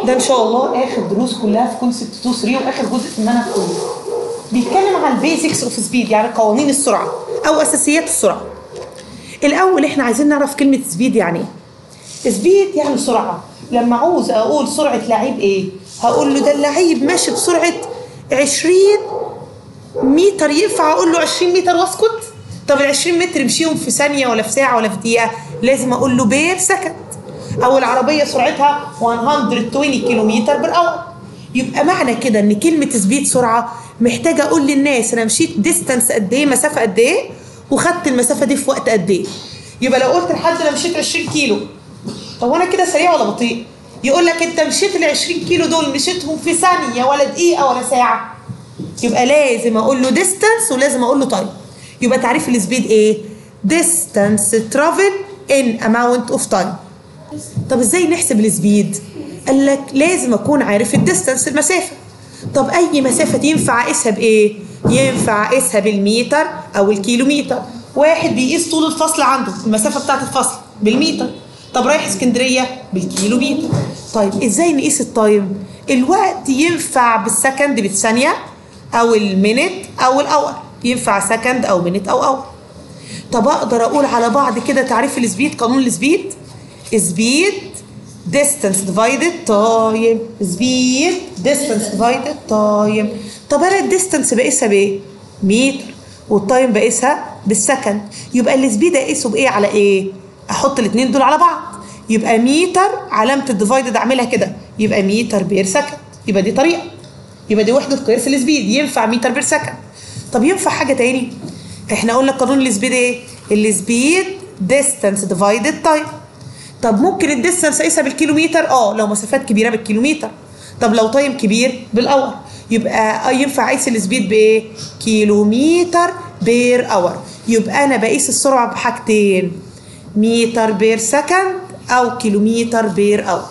ده ان شاء الله اخر دروس كلها في كونسبت 2 3 واخر جزء في المنهج كله بيتكلم عن البيزكس اوف سبيد يعني قوانين السرعه او اساسيات السرعه الاول احنا عايزين نعرف كلمه سبيد يعني ايه سبيد يعني سرعه لما عاوز اقول سرعه لعيب ايه هقول له ده اللعيب ماشي بسرعه 20 متر ينفع اقول له 20 متر واسكت طب ال 20 متر مشيهم في ثانيه ولا في ساعه ولا في دقيقه لازم اقول له بير سكند او العربيه سرعتها 120 كيلو متر بر اور يبقى معنى كده ان كلمه سبيد سرعه محتاجه اقول للناس انا مشيت ديستانس قد ايه مسافه قد ايه وخدت المسافه دي في وقت قد ايه يبقى لو قلت لحد انا مشيت 20 كيلو طب وانا كده سريع ولا بطيء يقول لك انت مشيت ال 20 كيلو دول مشيتهم في ثانيه ولا دقيقه ولا ساعه يبقى لازم اقول له ديستانس ولازم اقول له تايم يبقى تعريف السبيد ايه distance travel in amount of time طب ازاي نحسب السبيد قال لك لازم اكون عارف الديستانس المسافه طب اي مسافه ينفع اقيسها بايه ينفع اقيسها بالمتر او الكيلومتر واحد بيقيس طول الفصل عنده المسافه بتاعه الفصل بالمتر طب رايح اسكندريه بالكيلومتر طيب ازاي نقيس التايم الوقت ينفع بالسكند بالثانيه او المينت او الاور ينفع سكند او مينت او اور طب اقدر اقول على بعض كده تعريف السبيد قانون السبيد سبيد distance divided time speed distance divided time طب انا الديستانس بقيسها بايه متر والتايم بقيسها بالسكند يبقى السبيد اقيسه بايه على ايه احط الاثنين دول على بعض يبقى متر علامه الديفايدد اعملها كده يبقى متر بير سكند يبقى دي طريقه يبقى دي وحده قياس السبيد ينفع متر بير سكند طب ينفع حاجه تاني احنا قلنا قانون السبيد ايه السبيد ديستانس ديفايدد تايم طب ممكن الديستانس اقيسها بالكيلومتر اه لو مسافات كبيره بالكيلومتر طب لو تايم كبير بالاور يبقى آه ينفع اقيس السبيد بايه كيلومتر بير اور يبقى انا بقيس السرعه بحاجتين متر بير سكند او كيلومتر بير اور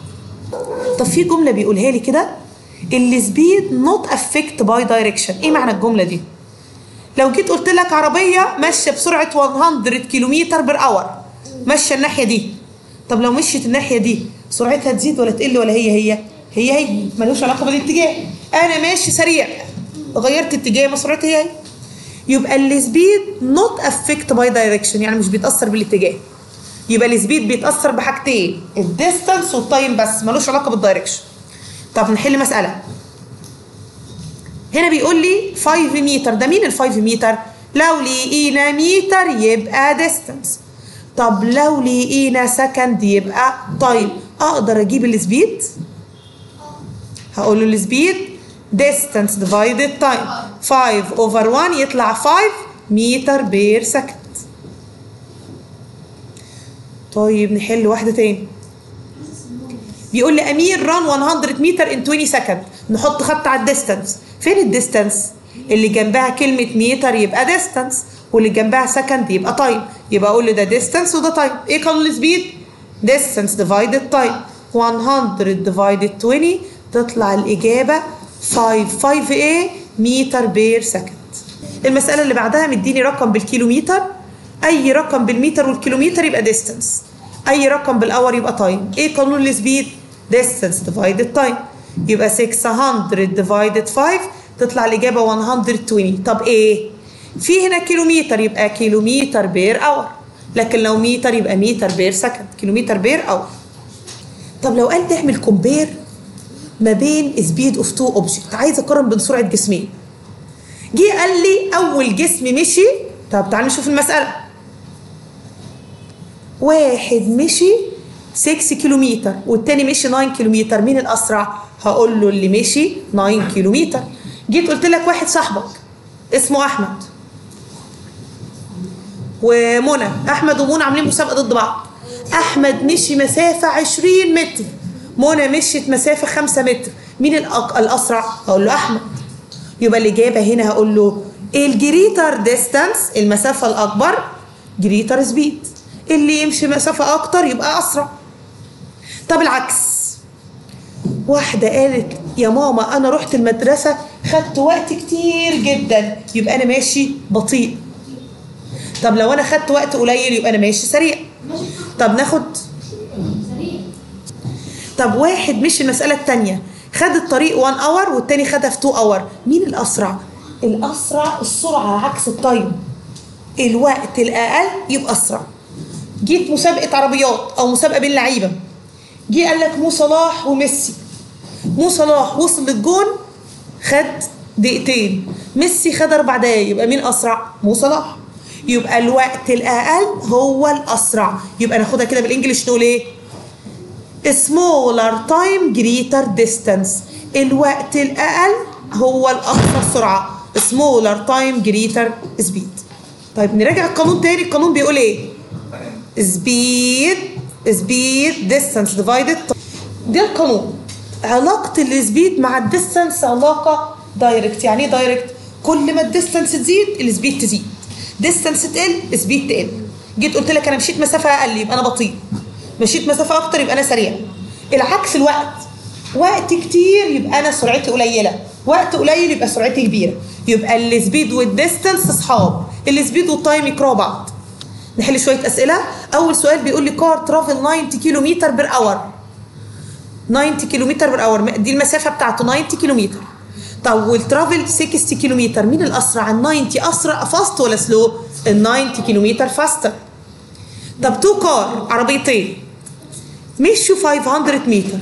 طب في جمله بيقولها لي كده السبيد نوت افكت باي دايركشن ايه معنى الجمله دي لو جيت قلت لك عربيه ماشيه بسرعه 100 كيلومتر بر اور ماشيه الناحيه دي طب لو مشيت الناحيه دي سرعتها تزيد ولا تقل ولا هي هي هي هي ملوش علاقه بالاتجاه انا ماشي سريع غيرت اتجاه ما سرعتي هي هي يبقى السبيد نوت افكت باي دايركشن يعني مش بيتاثر بالاتجاه يبقى السبيد بيتاثر بحاجتين الديستانس والتايم بس ملوش علاقه بالدايركشن طب نحل مساله هنا بيقول لي 5 متر ده مين ال 5 متر لو لقينا متر يبقى ديستانس طب لو لقينا سكند يبقى تايم اقدر اجيب السبيد هقول له السبيد distance divided time 5 over 1 يطلع 5 متر بير سكند طيب نحل واحدة تاني بيقول لي امير ران 100 متر ان 20 سكند نحط خط على الديستانس فين الديستانس اللي جنبها كلمة متر يبقى ديستانس واللي جنبها سكند يبقى تايم يبقى اقول له ده ديستانس وده تايم ايه قانون السبيد ديستانس ديفايدد تايم 100 ديفايدد 20 تطلع الاجابه 5 5 ايه متر بير سكند المساله اللي بعدها مديني رقم بالكيلومتر اي رقم بالمتر والكيلومتر يبقى ديستانس اي رقم بالاور يبقى تايم ايه قانون السبيد ديستانس ديفايدد تايم يبقى 600 ديفايدد 5 تطلع الاجابه 120 طب ايه في هنا كيلومتر يبقى كيلومتر بير اور لكن لو متر يبقى متر بير سكند كيلومتر بير اور طب لو قال تعمل كومبير ما بين سبيد اوف تو اوبجكت عايز اقارن بين سرعه جسمين جه قال لي اول جسم مشي طب تعالوا نشوف المساله واحد مشي 6 كيلومتر والتاني مشي 9 كيلومتر مين الاسرع هقول له اللي مشي 9 كيلومتر جيت قلت لك واحد صاحبك اسمه احمد ومنى احمد ومنى عاملين مسابقه ضد بعض احمد مشي مسافه 20 متر منى مشيت مسافه 5 متر مين الأق... الاسرع هقول له احمد يبقى الاجابه هنا هقول له الجريتر ديستانس المسافه الاكبر جريتر سبيد اللي يمشي مسافه اكتر يبقى اسرع طب العكس واحده قالت يا ماما انا رحت المدرسه خدت وقت كتير جدا يبقى انا ماشي بطيء طب لو انا خدت وقت قليل يبقى انا ماشي سريع طب ناخد طب واحد مشي المساله الثانيه خد الطريق 1 اور والتاني خدها في 2 اور مين الاسرع الاسرع السرعه عكس التايم الوقت الاقل يبقى اسرع جيت مسابقه عربيات او مسابقه بين لعيبه جه قال لك مو صلاح وميسي مو صلاح وصل للجون خد دقيقتين ميسي خد اربع دقايق يبقى مين اسرع مو صلاح يبقى الوقت الاقل هو الاسرع يبقى ناخدها كده بالانجلش نقول ايه smaller time greater distance الوقت الاقل هو الاكثر سرعه smaller time greater speed طيب نراجع القانون تاني القانون بيقول ايه speed speed distance divided ده القانون علاقة السبيد مع الديستانس علاقة دايركت يعني ايه دايركت كل ما الديستانس تزيد السبيد تزيد ديستانس تقل سبيد تقل جيت قلت لك انا مشيت مسافة اقل يبقى انا بطيء مشيت مسافة اكتر يبقى انا سريع العكس الوقت وقت كتير يبقى انا سرعتي قليلة وقت قليل يبقى سرعتي كبيرة يبقى السبيد والديستانس اصحاب السبيد والتايم يقرأوا بعض نحل شوية أسئلة أول سؤال بيقول لي كار ترافل 90 كيلومتر بير اور 90 كيلومتر بير اور دي المسافة بتاعته 90 كيلومتر طب والترافل 60 كيلومتر مين الأسرع ال 90 أسرع فاست ولا سلو ال 90 كيلومتر فاستر طب تو كار عربيتين مشوا 500 متر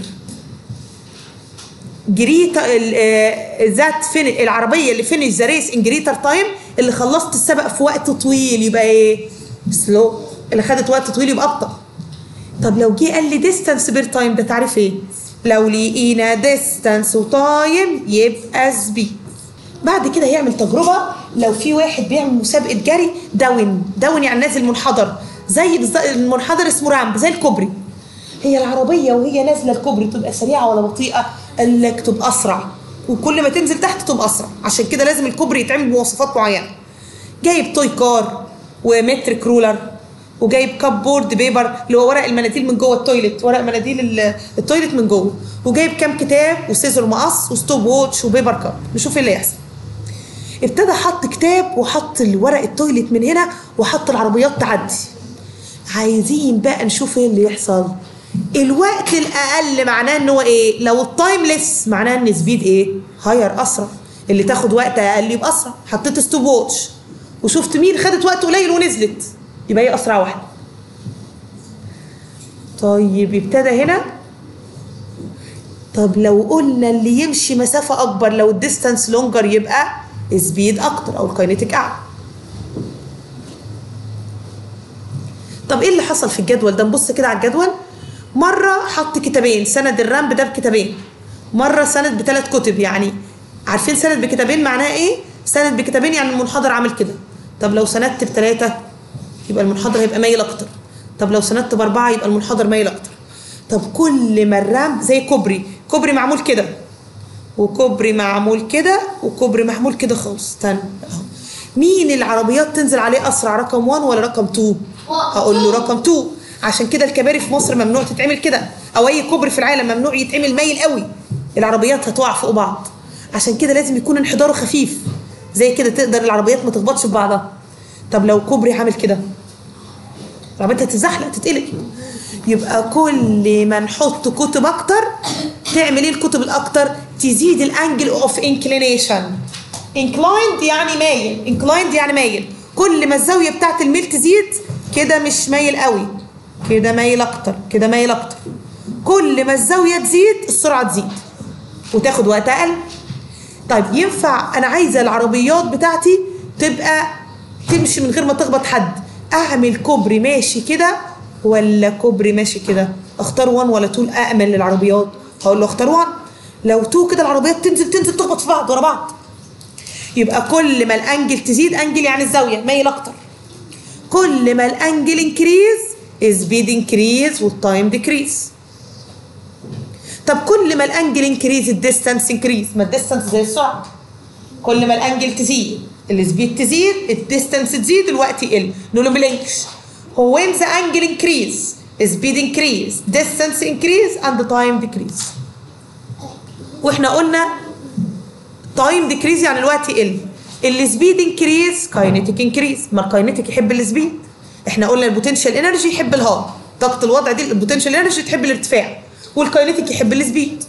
جريتا ذات فين العربيه اللي فينش ذا ريس ان جريتر تايم اللي خلصت السبق في وقت طويل يبقى ايه؟ سلو اللي خدت وقت طويل يبقى ابطا طب لو جه قال لي ديستانس بير تايم ده تعرف ايه؟ لو لقينا ديستانس وتايم يبقى سبيد بعد كده هيعمل تجربه لو في واحد بيعمل مسابقه جري داون داون يعني نازل منحدر زي بالظبط المنحدر اسمه رامب زي الكوبري هي العربيه وهي نازله الكوبري تبقى سريعه ولا بطيئه؟ قال لك تبقى اسرع وكل ما تنزل تحت تبقى اسرع عشان كده لازم الكوبري يتعمل بمواصفات معينه جايب توي كار ومترك رولر وجايب كاب بورد بيبر اللي هو ورق المناديل من جوه التويلت ورق مناديل ال- التويلت من جوه وجايب كام كتاب وسيزر مقص وستوب ووتش وبيبر كاب نشوف ايه اللي يحصل ابتدى حط كتاب وحط الورق التويلت من هنا وحط العربيات تعدي عايزين بقى نشوف ايه اللي يحصل الوقت الاقل معناه ان هو ايه لو التايمليس معناه ان سبيد ايه هاير اسرع اللي تاخد وقت اقل يبقى اسرع حطيت ستوب ووتش وشفت مين خدت وقت قليل ونزلت يبقى هي اسرع واحده طيب ابتدى هنا طب لو قلنا اللي يمشي مسافه اكبر لو الديستانس لونجر يبقى سبيد اكتر او الكاينيتيك اعلى طب ايه اللي حصل في الجدول ده نبص كده على الجدول مره حط كتابين سند الرامب ده بكتابين مره سند بثلاث كتب يعني عارفين سند بكتابين معناه ايه سند بكتابين يعني المنحدر عامل كده طب لو سندت بثلاثه يبقى المنحدر هيبقى مايل اكتر طب لو سندت باربعه يبقى المنحدر مايل اكتر طب كل ما الرامب زي كوبري كوبري معمول كده وكوبري معمول كده وكوبري معمول كده خالص استنى اهو مين العربيات تنزل عليه اسرع رقم 1 ولا رقم 2 هقول له رقم 2 عشان كده الكباري في مصر ممنوع تتعمل كده او اي كوبري في العالم ممنوع يتعمل مايل قوي العربيات هتقع فوق بعض عشان كده لازم يكون انحداره خفيف زي كده تقدر العربيات ما تخبطش في بعضها طب لو كوبري عامل كده العربيات هتتزحلق تتقلب يبقى كل ما نحط كتب اكتر تعمل ايه الكتب الاكتر تزيد الانجل اوف انكلينيشن انكلايند يعني مايل انكلايند يعني مايل كل ما الزاويه بتاعت الميل تزيد كده مش مايل قوي كده مايل اكتر كده مايل اكتر كل ما الزاويه تزيد السرعه تزيد وتاخد وقت اقل طيب ينفع انا عايزه العربيات بتاعتي تبقى تمشي من غير ما تخبط حد اعمل كوبري ماشي كده ولا كوبري ماشي كده اختار 1 ولا 2 امن للعربيات هقول له اختار 1 لو 2 كده العربيات تنزل تنزل تخبط في بعض ورا بعض يبقى كل ما الانجل تزيد انجل يعني الزاويه مايل اكتر كل ما الانجل انكريز سبيد انكريز والتايم ديكريز طب كل ما الانجل انكريز الديستانس انكريز ما الديستانس زي السرعه كل ما الانجل تزيد السبيد تزيد الديستانس تزيد الوقت يقل نقول بالانجلش هو when the angle increase speed increase distance increase and time decrease واحنا قلنا time decrease يعني الوقت يقل السبيد انكريز كاينيتيك انكريز ما الكاينيتيك يحب السبيد احنا قلنا البوتنشال انرجي يحب الهاي طاقه الوضع دي البوتنشال انرجي تحب الارتفاع والكاينيتيك يحب السبيد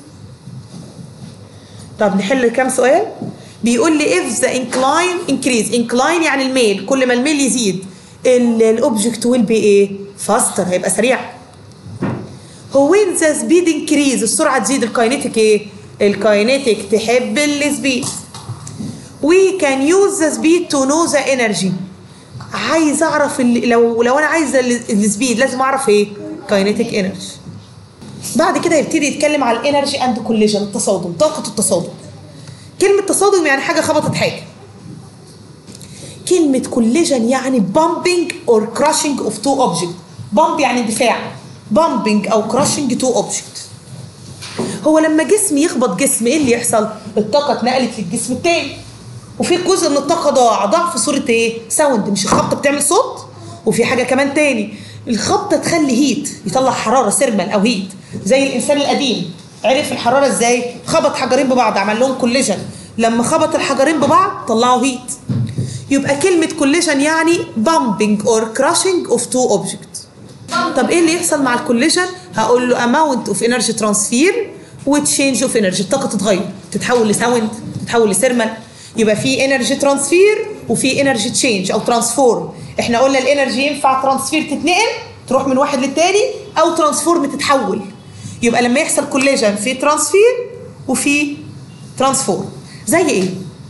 طب نحل كام سؤال بيقول لي if the incline increase incline يعني الميل كل ما الميل يزيد الاوبجكت will be ايه faster هيبقى سريع هو when the speed increase السرعه تزيد الكاينيتيك ايه الكاينيتيك تحب السبيد we can use the speed to know the energy عايز اعرف ال- لو لو انا عايزه ال- السبيد لازم اعرف ايه كاينيتيك انرجي بعد كده يبتدي يتكلم على الانرجي اند كوليجن التصادم طاقه التصادم كلمه تصادم يعني حاجه خبطت حاجه كلمه كوليجن يعني bumping or crushing of two objects بامب يعني اندفاع bumping او crushing two objects هو لما جسم يخبط جسم ايه اللي يحصل الطاقه اتنقلت للجسم التاني وفي جزء من الطاقه ضاع ضاع في صوره ايه ساوند مش الخبطه بتعمل صوت وفي حاجه كمان تاني الخبطه تخلي هيت يطلع حراره سيرمال او هيت زي الانسان القديم عرف الحراره ازاي خبط حجرين ببعض عمل لهم كوليجن لما خبط الحجرين ببعض طلعوا هيت يبقى كلمه كوليجن يعني bumping or crushing of two objects طب ايه اللي يحصل مع الكوليجن هقول له amount of energy transfer وتشينج اوف انرجي الطاقه تتغير تتحول لساوند تتحول لسيرمال يبقى في انرجي ترانسفير وفي انرجي تشينج او ترانسفورم احنا قلنا الانرجي ينفع ترانسفير تتنقل تروح من واحد للتاني او ترانسفورم تتحول يبقى لما يحصل كوليجن في ترانسفير وفي ترانسفورم زي ايه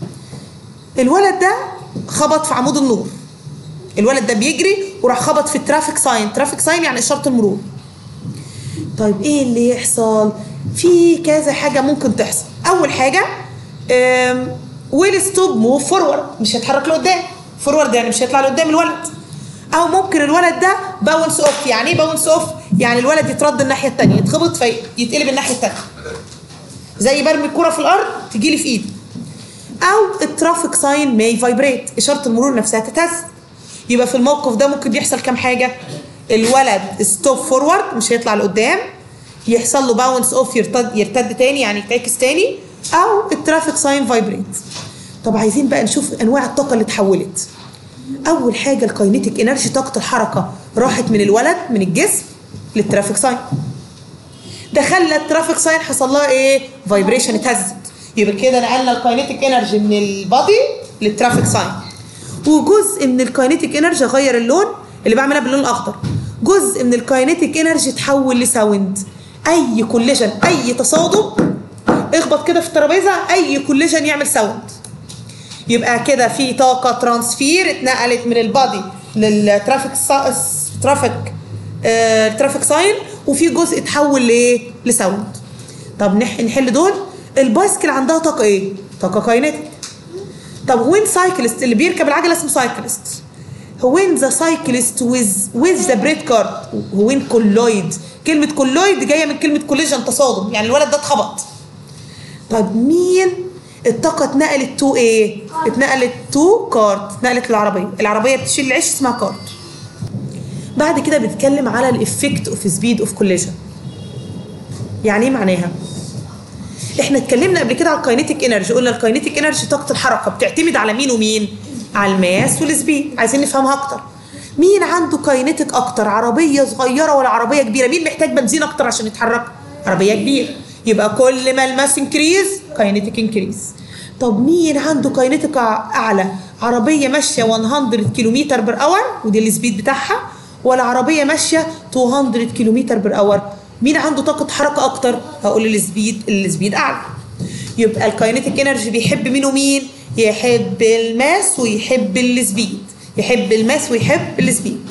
الولد ده خبط في عمود النور الولد ده بيجري وراح خبط في الترافيك ساين ترافيك ساين يعني اشاره المرور طيب ايه اللي يحصل في كذا حاجه ممكن تحصل اول حاجه ويل ستوب موف فورورد مش هيتحرك لقدام فورورد يعني مش هيطلع لقدام الولد او ممكن الولد ده باونس اوف يعني ايه باونس اوف يعني الولد يترد الناحيه الثانيه يتخبط فيتقلب الناحيه الثانيه زي برمي الكره في الارض تجي لي في ايدي او الترافيك ساين ماي فايبريت اشاره المرور نفسها تتهز يبقى في الموقف ده ممكن يحصل كام حاجه الولد ستوب فورورد مش هيطلع لقدام يحصل له باونس اوف يرتد يرتد تاني يعني يتعكس تاني او الترافيك ساين فايبريت طب عايزين بقى نشوف انواع الطاقه اللي اتحولت اول حاجه الكاينيتيك انرجي طاقه الحركه راحت من الولد من الجسم للترافيك ساين ده خلى الترافيك ساين حصل لها ايه فايبريشن اتهزت يبقى كده نقلنا الكاينيتيك انرجي من البادي للترافيك ساين وجزء من الكاينيتيك انرجي غير اللون اللي بعملها باللون الاخضر جزء من الكاينيتيك انرجي تحول لساوند اي كوليجن اي تصادم اخبط كده في الترابيزه اي كوليجن يعمل ساوند يبقى كده في طاقه ترانسفير اتنقلت من البادي للترافيك سا... ترافيك آه... ترافيك ساين وفي جزء اتحول لايه لساوند طب نح... نحل دول البايسكل عندها طاقه ايه طاقه كاينيتيك طب وين سايكلست اللي بيركب العجله اسمه سايكلست وين ذا سايكلست ويز ويز ذا بريد كارد وين كولويد كلمه كولويد جايه من كلمه كوليجن تصادم يعني الولد ده اتخبط طب مين الطاقه اتنقلت تو ايه اتنقلت تو كارت اتنقلت للعربيه العربيه بتشيل العيش اسمها كارت بعد كده بيتكلم على الافكت اوف سبيد اوف كوليجن يعني ايه معناها احنا اتكلمنا قبل كده على الكاينيتيك انرجي قلنا الكاينيتيك انرجي طاقه الحركه بتعتمد على مين ومين على الماس والسبيد عايزين نفهمها اكتر مين عنده كاينيتيك اكتر عربيه صغيره ولا عربيه كبيره مين محتاج بنزين اكتر عشان يتحرك عربيه كبيره يبقى كل ما الماس انكريز كاينيتيك انكريز طب مين عنده كاينيتيك اعلى عربيه ماشيه 100 كيلومتر بر اور ودي السبيد بتاعها ولا عربيه ماشيه 200 كيلومتر بر اور مين عنده طاقه حركه اكتر هقول السبيد السبيد اعلى يبقى الكاينيتيك انرجي بيحب مين ومين يحب الماس ويحب السبيد يحب الماس ويحب السبيد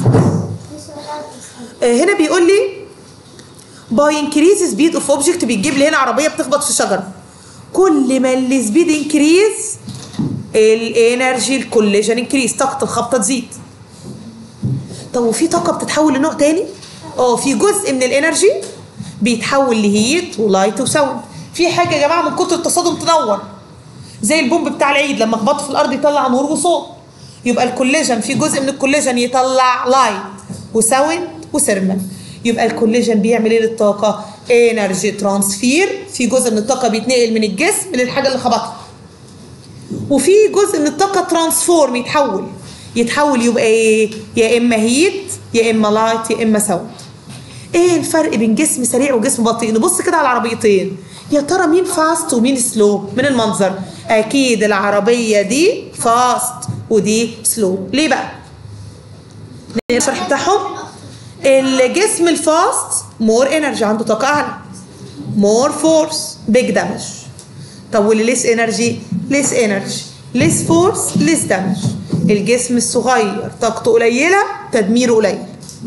هنا بيقول لي باي انكريز سبيد اوف اوبجكت بيجيب لي هنا عربيه بتخبط في شجره كل ما السبيد انكريز الانرجي الكوليجن انكريز طاقه الخبطه تزيد طب وفي طاقه بتتحول لنوع تاني اه في جزء من الانرجي بيتحول لهيت ولايت وساوند في حاجه يا جماعه من كتر التصادم تنور زي البومب بتاع العيد لما خبطه في الارض يطلع نور وصوت يبقى الكوليجن في جزء من الكوليجن يطلع لايت وساوند وسيرمال يبقى الكوليجن بيعمل ايه للطاقه انرجي ترانسفير في جزء من الطاقه بيتنقل من الجسم للحاجه اللي خبطها وفي جزء من الطاقه ترانسفورم يتحول يتحول يبقى ايه يا اما هيت يا اما لايت يا اما ساوند ايه الفرق بين جسم سريع وجسم بطيء نبص كده على العربيتين يا ترى مين فاست ومين سلو من المنظر اكيد العربيه دي فاست ودي سلو ليه بقى الشرح بتاعهم الجسم الفاست مور انرجي عنده طاقه اعلى مور فورس بيج دامج طب واللي ليس انرجي ليس انرجي ليس فورس ليس دامج الجسم الصغير طاقته قليله تدميره قليل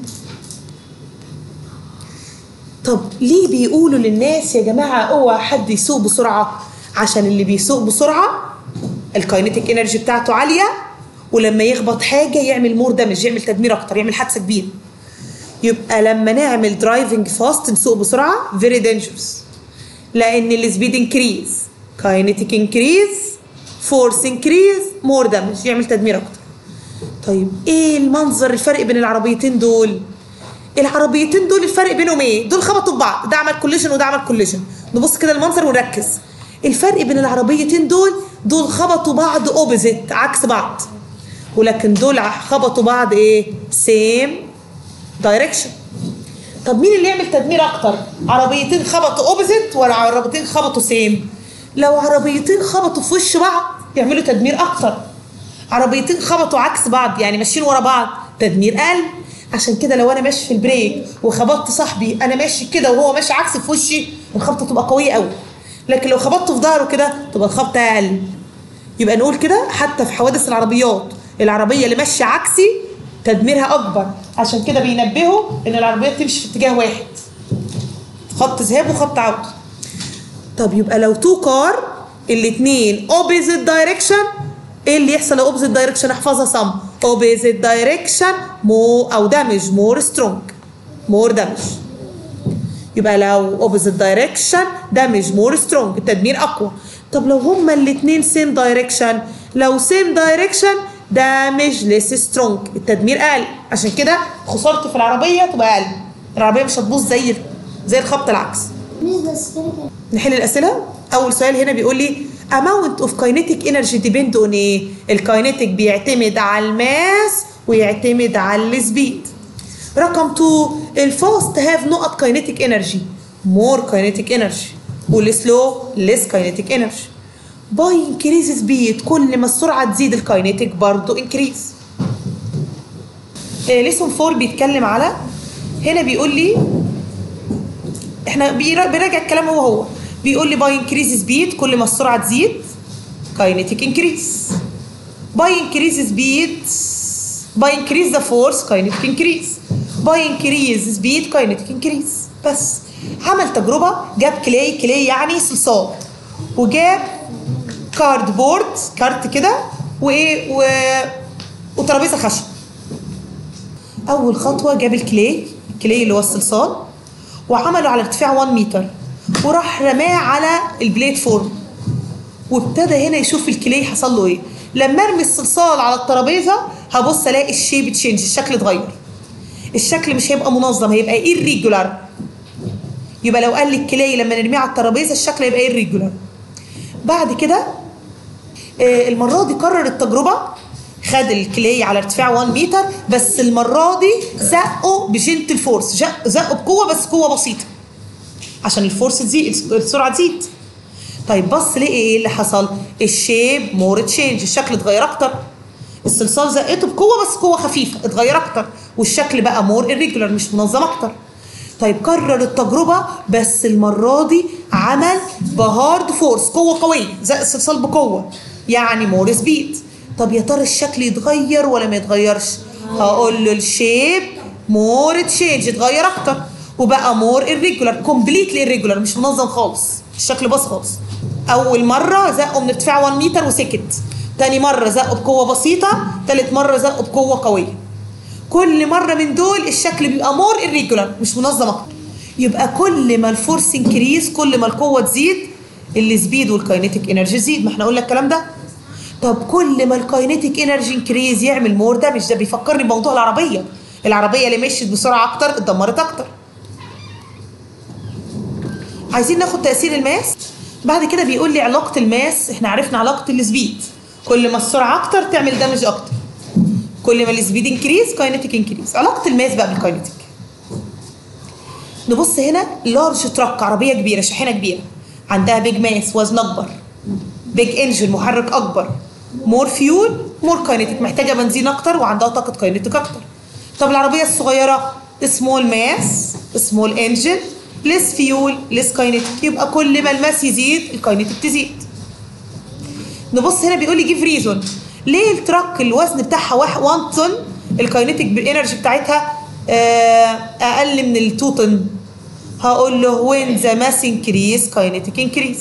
طب ليه بيقولوا للناس يا جماعه اوعى حد يسوق بسرعه عشان اللي بيسوق بسرعه الكاينيتيك انرجي بتاعته عاليه ولما يخبط حاجه يعمل مور دامج يعمل تدمير اكتر يعمل حادثه كبيره يبقى لما نعمل درايفنج فاست نسوق بسرعه فيري دينجرس لان السبيد انكريز كاينيتيك انكريز فورس انكريز مور دامج يعمل تدمير اكتر طيب ايه المنظر الفرق بين العربيتين دول العربيتين دول الفرق بينهم ايه دول خبطوا في بعض ده عمل كوليجن وده عمل كوليجن نبص كده المنظر ونركز الفرق بين العربيتين دول دول خبطوا بعض اوبوزيت عكس بعض ولكن دول خبطوا بعض ايه سيم دايركشن طب مين اللي يعمل تدمير اكتر عربيتين خبطوا اوبوزيت ولا عربيتين خبطوا سيم لو عربيتين خبطوا في وش بعض يعملوا تدمير اكتر عربيتين خبطوا عكس بعض يعني ماشيين ورا بعض تدمير اقل عشان كده لو انا ماشي في البريك وخبطت صاحبي انا ماشي كده وهو ماشي عكس في وشي الخبطه تبقى قويه قوي لكن لو خبطته في ظهره كده تبقى الخبطه اقل يبقى نقول كده حتى في حوادث العربيات العربيه اللي ماشيه عكسي تدميرها اكبر عشان كده بينبهوا ان العربيات تمشي في اتجاه واحد خط ذهاب وخط عوده طب يبقى لو تو كار الاثنين اوبوزيت دايركشن ايه اللي يحصل لو اوبوزيت دايركشن احفظها صم اوبوزيت دايركشن مو او دامج مور سترونج مور دامج يبقى لو اوبوزيت دايركشن دامج مور سترونج التدمير اقوى طب لو هما الاثنين سيم دايركشن لو سيم دايركشن دامج ليس سترونج التدمير اقل عشان كده خسارته في العربيه تبقى اقل العربيه مش هتبوظ زي زي الخبط العكس بالنسبة للسفيريكال نحل الاسئله اول سؤال هنا بيقول لي amount of kinetic energy depend on ايه الكاينيتيك بيعتمد على الماس ويعتمد على السبيد رقم 2 الفاست هاف نقط كاينيتيك انرجي مور كاينيتيك انرجي والسلو ليس كاينيتيك انرجي باي انكريز سبيد كل ما السرعه تزيد الكاينيتيك برضه انكريز ليسون 4 بيتكلم على هنا بيقول لي احنا بيرا- بيراجع الكلام هو هو بيقول لي باي انكريز سبيد كل ما السرعه تزيد كاينيتيك انكريز باي انكريز سبيد باي انكريز ذا فورس كاينيتيك انكريز باي انكريز سبيد كاينيتيك انكريز بس عمل تجربه جاب كلاي كلاي يعني صلصال وجاب كارد بورد كارت كده وايه و... وترابيزه خشب اول خطوه جاب الكلاي الكلاي اللي هو الصلصال وعمله على ارتفاع 1 متر وراح رماه على البليت فورم وابتدى هنا يشوف الكلاي حصل له ايه لما ارمي الصلصال على الترابيزه هبص الاقي الشيب تشينج الشكل اتغير الشكل مش هيبقى منظم هيبقى irregular يبقى لو قال لي الكلاي لما نرميه على الترابيزه الشكل هيبقى irregular بعد كده آه، المره دي كرر التجربه خد الكلاي على ارتفاع 1 متر بس المره دي زقه بجنتل فورس زق- زقه بقوه بس قوه بسيطه عشان الفورس تزيد السرعه تزيد طيب بص لقي ايه اللي حصل الشيب مور تشينج الشكل اتغير اكتر الصلصال زقته بقوه بس قوه خفيفه اتغير اكتر والشكل بقى مور irregular مش منظم اكتر طيب كرر التجربه بس المره دي عمل بهارد فورس قوه قويه زق الصلصال بقوه يعني مور سبيد طب يا ترى الشكل يتغير ولا ما يتغيرش هقول له الشيب مور تشينج اتغير اكتر وبقى مور irregular كومبليتلي irregular مش منظم خالص الشكل باظ خالص اول مره زقه من ارتفاع 1 متر وسكت تاني مره زقه بقوه بسيطه تالت مره زقه بقوه قويه كل مره من دول الشكل بيبقى مور irregular مش منظم اكتر يبقى كل ما الفورس انكريز كل ما القوه تزيد السبيد والكاينيتيك انرجي تزيد ما احنا قلنا الكلام ده طب كل ما الكاينيتيك انرجي انكريز يعمل مور دامج ده بيفكرني بموضوع العربيه العربيه اللي مشيت بسرعه اكتر اتدمرت اكتر عايزين ناخد تاثير الماس بعد كده بيقول لي علاقه الماس احنا عرفنا علاقه السبيد كل ما السرعه اكتر تعمل دامج اكتر كل ما السبيد انكريز كاينيتيك انكريز علاقه الماس بقى بالكاينيتيك نبص هنا لارج تراك عربيه كبيره شاحنه كبيره عندها بيج ماس وزن اكبر بيج انجن محرك اكبر مور فيول مور كاينتيك محتاجه بنزين اكتر وعندها طاقه كاينتيك اكتر طب العربيه الصغيره سمول ماس سمول انجن ليس فيول ليس كاينتيك يبقى كل ما الماس يزيد الكاينتيك تزيد نبص هنا بيقول لي جيف ريزون ليه التراك الوزن بتاعها 1 طن الكاينتيك بالانرجي بتاعتها آه، اقل من ال 2 طن هقول له وين ذا ماس انكريز كاينتيك انكريز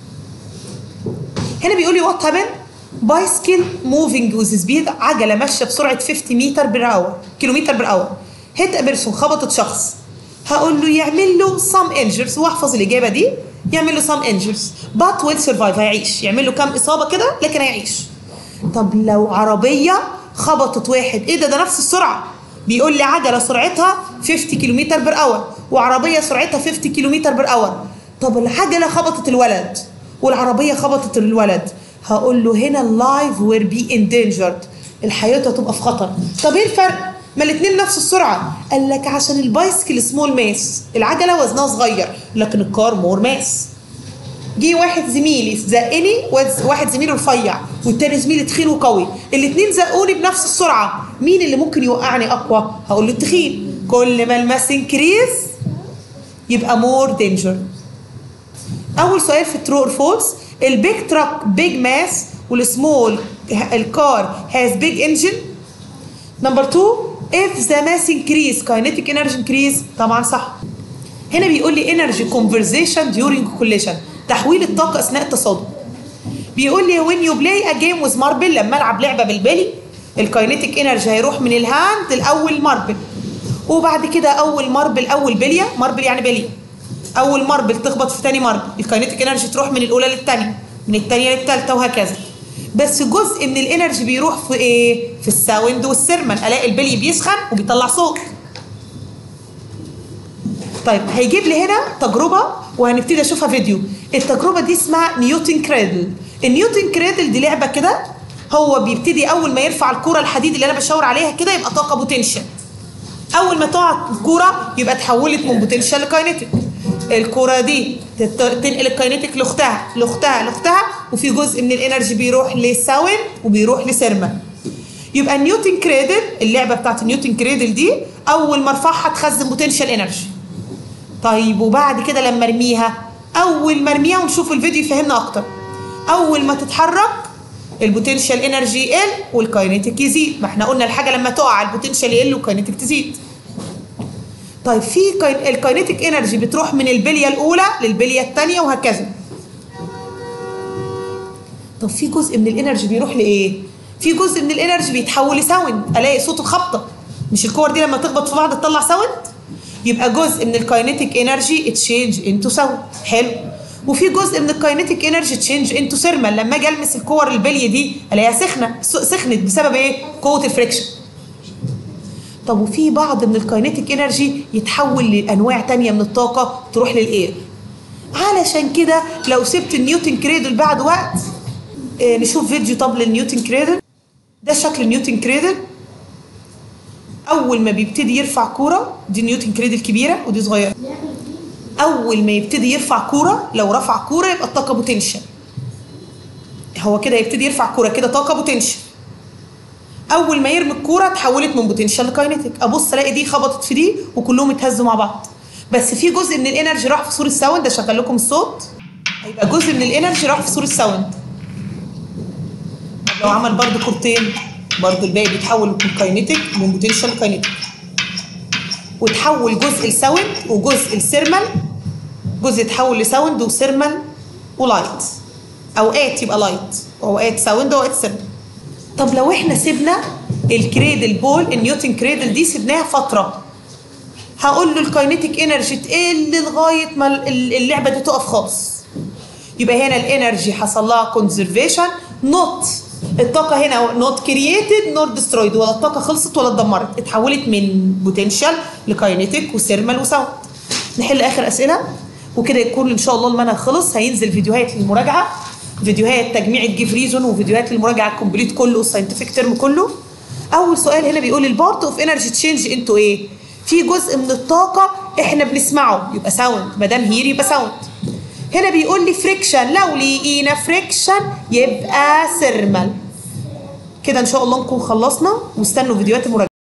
هنا بيقول لي وات هابن بايسكل موفينج وذ سبيد عجله ماشيه بسرعه 50 متر بير اور كيلومتر بير اور هيت بيرسون خبطت شخص هقول له يعمل له سام انجرز واحفظ الاجابه دي يعمل له سام انجرز بات ويل سرفايف هيعيش يعمل له كام اصابه كده لكن هيعيش طب لو عربيه خبطت واحد ايه ده ده نفس السرعه بيقول لي عجله سرعتها 50 كيلومتر بير اور وعربيه سرعتها 50 كيلومتر بير اور طب العجله خبطت الولد والعربيه خبطت الولد هقول له هنا اللايف وير بي endangered الحياه هتبقى في خطر طب ايه الفرق ما الاثنين نفس السرعه قال لك عشان البايسكل سمول ماس العجله وزنها صغير لكن الكار مور ماس جه واحد زميلي زقني وز- واحد زميلي رفيع والتاني زميلي تخين وقوي الاثنين زقوني بنفس السرعه مين اللي ممكن يوقعني اقوى هقول له التخين كل ما الماس انكريز يبقى مور دينجر اول سؤال في ترو اور فولس البيج تراك بيج ماس والسمول الكار هاز بيج انجن نمبر 2 if the mass increase kinetic energy increase طبعا صح هنا بيقول لي energy conversation during collision تحويل الطاقة أثناء التصادم بيقول لي when you play a game with marble لما ألعب لعبة بالبلي الكاينيتيك انرجي هيروح من الهاند لأول ماربل وبعد كده أول ماربل أول بلية ماربل يعني بلية أول ماربل تخبط في تاني ماربل الكاينيتيك انرجي تروح من الأولى للتانية من التانية للتالتة وهكذا بس جزء من الانرجي بيروح في ايه؟ في الساوند والسيرمن الاقي البلي بيسخن وبيطلع صوت طيب هيجيب لي هنا تجربه وهنبتدي اشوفها فيديو التجربه دي اسمها نيوتن كريدل النيوتن كريدل دي لعبه كده هو بيبتدي اول ما يرفع الكره الحديد اللي انا بشاور عليها كده يبقى طاقه بوتنشال اول ما تقع الكوره يبقى اتحولت من بوتنشال لكاينيتيك الكوره دي تت- تنقل الكاينيتيك لاختها لاختها لاختها وفي جزء من الانرجي بيروح لساوند وبيروح لسيرما يبقى النيوتن كريدل اللعبه بتاعت النيوتن كريدل دي اول ما ارفعها تخزن بوتنشال انرجي طيب وبعد كده لما ارميها اول ما ارميها ونشوف الفيديو يفهمنا اكتر اول ما تتحرك البوتنشال انرجي يقل والكاينيتيك يزيد ما احنا قلنا الحاجه لما تقع البوتنشال يقل والكاينيتيك تزيد طيب في كاين... الكاينيتيك انرجي بتروح من البليه الاولى للبليه الثانيه وهكذا طب في جزء من الانرجي بيروح لايه في جزء من الانرجي بيتحول لساوند الاقي صوت الخبطه مش الكور دي لما تخبط في بعض تطلع ساوند يبقى جزء من الكاينيتيك انرجي تشينج انتو ساوند حلو وفي جزء من الكاينيتيك انرجي تشينج انتو سيرمال لما اجي المس الكور البليه دي الاقيها سخنه س- سخنت بسبب ايه قوه الفريكشن طب وفي بعض من الكاينيتيك انرجي يتحول لانواع تانية من الطاقه تروح للاير علشان كده لو سبت النيوتن كريدل بعد وقت آه، نشوف فيديو طب للنيوتن كريدل ده شكل النيوتن كريدل اول ما بيبتدي يرفع كوره دي نيوتن كريدل كبيره ودي صغيره اول ما يبتدي يرفع كوره لو رفع كوره يبقى الطاقه بوتنشال هو كده يبتدي يرفع كوره كده طاقه بوتنشال اول ما يرمي الكوره اتحولت من بوتنشال لكاينيتيك ابص الاقي دي خبطت في دي وكلهم اتهزوا مع بعض بس في جزء من الانرجي راح في صوره ساوند اشغل لكم الصوت هيبقى جزء من الانرجي راح في صوره ساوند طب لو عمل برضو كورتين برضو الباقي بيتحول من كاينيتيك من بوتنشال لكاينيتيك وتحول جزء لساوند وجزء لسيرمال جزء يتحول لساوند وسيرمال ولايت اوقات يبقى لايت واوقات ساوند واوقات سيرمال طب لو احنا سيبنا الكريدل بول النيوتن كريدل دي سيبناها فتره هقول له الكاينيتيك انرجي تقل لغايه ما ال- اللعبه دي تقف خالص يبقى هنا الانرجي حصل لها كونزرفيشن نوت الطاقه هنا نوت كرييتد نور ديسترويد ولا الطاقه خلصت ولا اتدمرت اتحولت من بوتنشال لكاينيتيك وسيرمال وساوند نحل اخر اسئله وكده يكون ان شاء الله المنهج خلص هينزل فيديوهات للمراجعه فيديوهات تجميع الجيف ريزون وفيديوهات للمراجعه الكومبليت كله الساينتفك ترم كله اول سؤال هنا بيقول البارت اوف انرجي تشينج انتو ايه في جزء من الطاقه احنا بنسمعه يبقى ساوند ما دام هير يبقى ساوند هنا بيقول لي فريكشن لو لقينا فريكشن يبقى سيرمال كده ان شاء الله نكون خلصنا واستنوا فيديوهات المراجعه